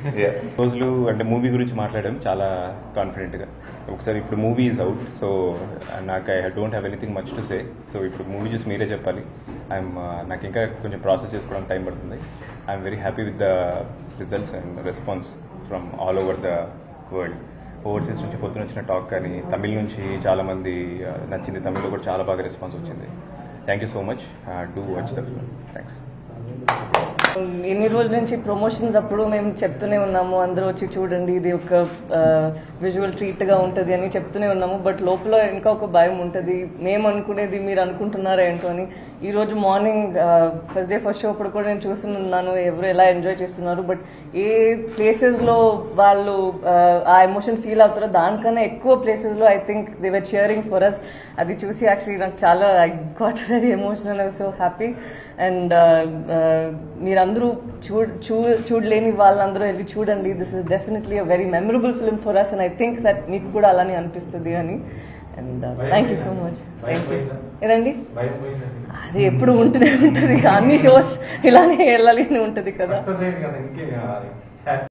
రోజులు అంటే మూవీ గురించి మాట్లాడడం చాలా కాన్ఫిడెంట్గా ఒకసారి ఇప్పుడు మూవీ ఈజ్ అవుట్ సో నాకు I don't have anything much to say so ఇప్పుడు మూవీ చూసి మీరే చెప్పాలి ఐఎమ్ నాకు ఇంకా కొంచెం ప్రాసెస్ చేసుకోవడానికి టైం పడుతుంది I'm very happy with the results and response from all over the world overseas నుంచి పొద్దున వచ్చిన టాక్ కానీ తమిళ్ నుంచి చాలా మంది uh, నచ్చింది తమిళ్లో కూడా చాలా బాగా రెస్పాన్స్ వచ్చింది thank you so much do watch the film thanks ఎన్ని రోజుల నుంచి ప్రమోషన్స్ అప్పుడు మేము చెప్తూనే ఉన్నాము అందరూ వచ్చి చూడండి ఇది ఒక విజువల్ ట్రీట్ గా ఉంటది అని చెప్తూనే ఉన్నాము బట్ లోపల ఇంకా ఒక భయం ఉంటది మేము అనుకునేది మీరు అనుకుంటున్నారా ఏంటో అని ఈ రోజు morning first day first show అప్పుడు కూడా నేను చూస్తున్నాను ఎవరు ఎలా ఎంజాయ్ చేస్తున్నారు బట్ ఏ ప్లేసెస్ లో వాళ్ళు ఆ, ఆ ఎమోషన్ ఫీల్ అవుతారో దానికన్నా ఎక్కువ ప్లేసెస్ లో I think they were cheering for us అది చూసి యాక్చువల్లీ నాకు చాలా I got very emotional so happy and మీరందరూ చూ చూ చూడలేని వాళ్ళందరూ వెళ్ళి చూడండి this is definitely a very memorable film for us and I think that మీకు కూడా అలానే అనిపిస్తుంది అని and thank you so much thank you ఏదండి అది ఎప్పుడు ఉంటూనే ఉంటుంది అన్ని షోస్ ఇలానే వెళ్ళాలి అని ఉంటుంది కదా సక్సెస్ అయింది కదా ఇంకే